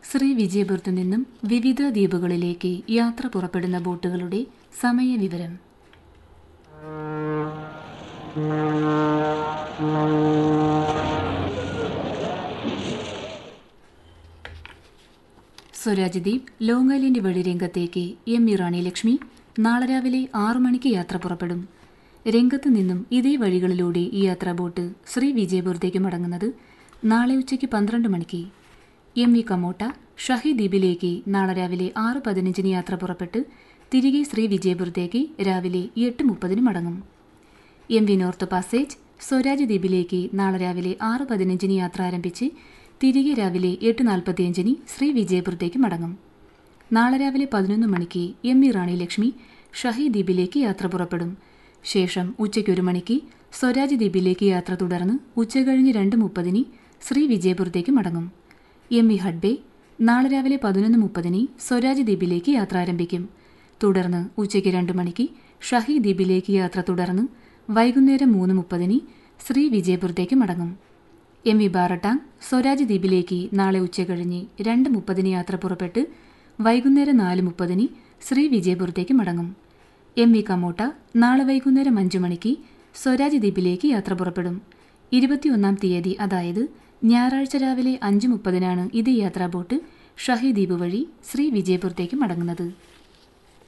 ശ്രീ വിജയപുരത്തു നിന്നും വിവിധ ദ്വീപുകളിലേക്ക് യാത്ര പുറപ്പെടുന്ന ബോട്ടുകളുടെ സമയവിവരം സ്വരാജ് ദ്വീപ് ലോങ് ഐലൻഡ് വഴി രംഗത്തേക്ക് എം ഇ റാണി ലക്ഷ്മി നാളെ രാവിലെ ആറു മണിക്ക് യാത്ര പുറപ്പെടും രംഗത്ത് നിന്നും ഇതേ വഴികളിലൂടെ ഈ യാത്രാ ബോട്ട് ശ്രീ വിജയപുരത്തേക്ക് മടങ്ങുന്നത് നാളെ ഉച്ചയ്ക്ക് പന്ത്രണ്ട് മണിക്ക് എം വി കമോട്ട ഷഹി ദ്വീപിലേക്ക് നാളെ രാവിലെ ആറ് പതിനഞ്ചിന് യാത്ര പുറപ്പെട്ട് തിരികെ ശ്രീ വിജയപുരത്തേക്ക് രാവിലെ എട്ട് മുപ്പതിന് മടങ്ങും M V north passage Swaraj ദ്വീപിലേക്ക് നാളെ രാവിലെ ആറ് പതിനഞ്ചിന് യാത്ര ആരംഭിച്ച് തിരികെ രാവിലെ എട്ട് നാൽപ്പത്തിയഞ്ചിന് ശ്രീ വിജയപുരത്തേക്ക് മടങ്ങും നാളെ രാവിലെ പതിനൊന്ന് മണിക്ക് എം ഇ റാണി ലക്ഷ്മി ഷഹി ദ്വീപിലേക്ക് യാത്ര പുറപ്പെടും ശേഷം ഉച്ചയ്ക്ക് ഒരു മണിക്ക് സ്വരാജ് ദ്വീപിലേക്ക് യാത്ര തുടർന്ന് ഉച്ചകഴിഞ്ഞ് രണ്ട് മുപ്പതിന് ശ്രീ വിജയപുരത്തേക്ക് മടങ്ങും എം വി ഹഡ്ബേ നാളെ രാവിലെ പതിനൊന്ന് മുപ്പതിന് സ്വരാജ് ദ്വീപിലേക്ക് യാത്ര ആരംഭിക്കും തുടർന്ന് ഉച്ചയ്ക്ക് രണ്ട് മണിക്ക് ഷഹി ദ്വീപിലേക്ക് യാത്ര തുടർന്ന് വൈകുന്നേരം മൂന്ന് മുപ്പതിന് ശ്രീ വിജയപുരത്തേക്ക് മടങ്ങും എം വി ബാറട്ടാങ് സ്വരാജ് ദ്വീപിലേക്ക് നാളെ ഉച്ചകഴിഞ്ഞ് രണ്ട് മുപ്പതിന് യാത്ര പുറപ്പെട്ട് വൈകുന്നേരം നാല് മുപ്പതിന് ശ്രീ വിജയപുരത്തേക്ക് മടങ്ങും എം വി കമോട്ട നാളെ വൈകുന്നേരം അഞ്ച് മണിക്ക് സ്വരാജ് ദ്വീപിലേക്ക് യാത്ര പുറപ്പെടും ഇരുപത്തിയൊന്നാം തീയതി അതായത് ഞായറാഴ്ച രാവിലെ അഞ്ച് മുപ്പതിനാണ് ഇതേ യാത്രാ ബോട്ട് ഷഹി ദ്വീപ് വഴി ശ്രീ വിജയപുരത്തേക്ക് മടങ്ങുന്നത്